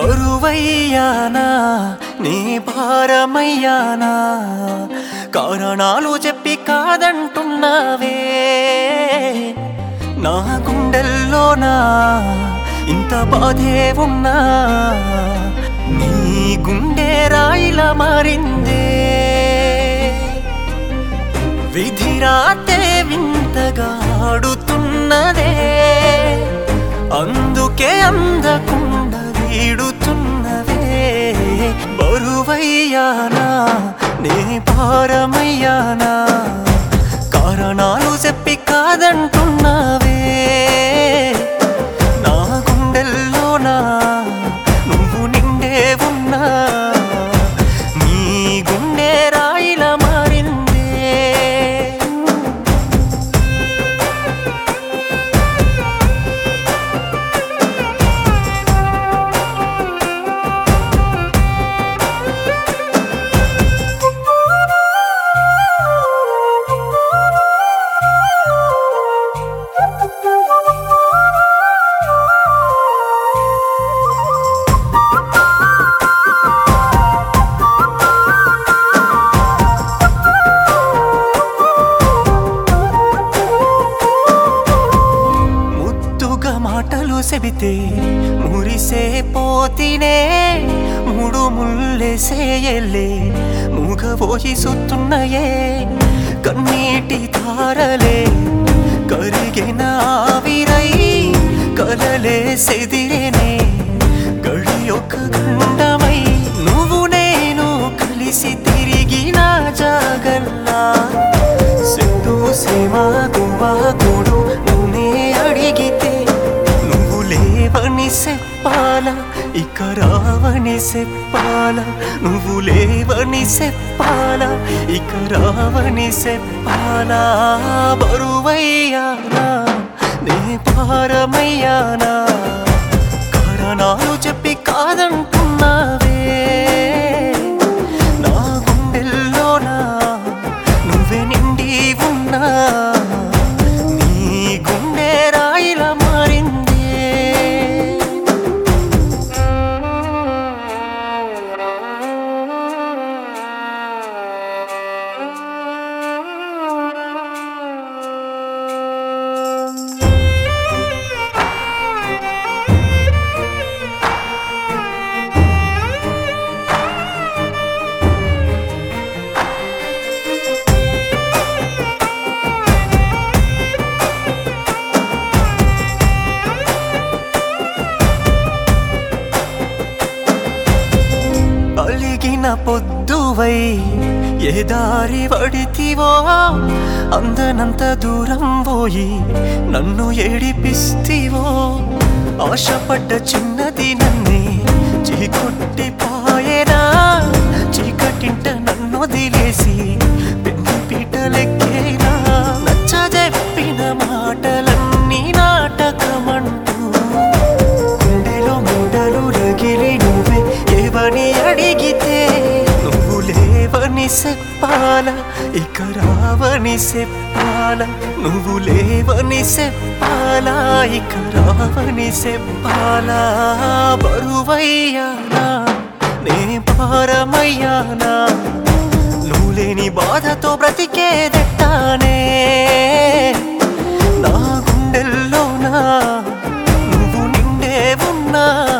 బరువయ్యానా నీ భారమయ్యానా కారణాలు చెప్పి కాదంటున్నావే నా గుండెల్లోనా ఇంత బాధే ఉన్నా నీ గుండె రాయిలా మారిందే విధిరాతే వింతగా ఆడుతున్నదే అందుకే అందకుండా వీడుతున్నవే బరువయ్యానా నే భారమయ్యానా కారణాలు చెప్పి కాదంటున్నావే నా గుండెల్లోనా నువ్వు నిండే ఉన్నా నీ గుండె రాయిలా మారిందే ముద్దుగా మాటలు చెబితే మురిసే పోతినే మూడు ముళ్ళేసే ఎల్లే మూగబోయి సుత్తున్నయే కన్నీటి తారలే కరిగిన ఆవిరై కలలే సెదిరేనే గడి ఒక గండమై నువ్వు నేను కలిసి తిరిగిన జాగల్లా సిద్ధు సేవ గువా కూడు నన్నే అడిగితే నువ్వు లేవని చెప్పాల ఇక రావని చెప్పాల నువ్వు లేవని చెప్పాల ఇక రావని చెప్పాల బరువయ్యానా నే భారమయ్యానా కారణాలు చెప్పి కాదంటున్నావే నా గుండెల్లోనా నువ్వే నిండి ఉన్నా నీ గుండె రాయిలా మారిందే అలిగిన పొద్దువై ఏ దారి పడితివో అందనంత దూరం పోయి నన్ను ఏడిపిస్తివో ఆశపడ్డ చిన్నది నన్నే చీకొట్టి పాయనా చీకటింట నన్ను వదిలేసి పెన్ను పీటలెక్కేనా నచ్చజెప్పిన మాటలన్నీ నాటకమంటూ గుండెలో ముండలు రగిలి నువ్వే ఏవని అడిగితే నువ్వు లేవని చెప్పాల ఇక రావని చెప్పాల నువ్వు లేవని చెప్పాల ఇక రావని చెప్పాల బరువయ్యానా నే భారమయ్యానా నువ్వు లేని బాధతో బ్రతికేదెట్టానే నా గుండెల్లోనా నువ్వు నిండే ఉన్నా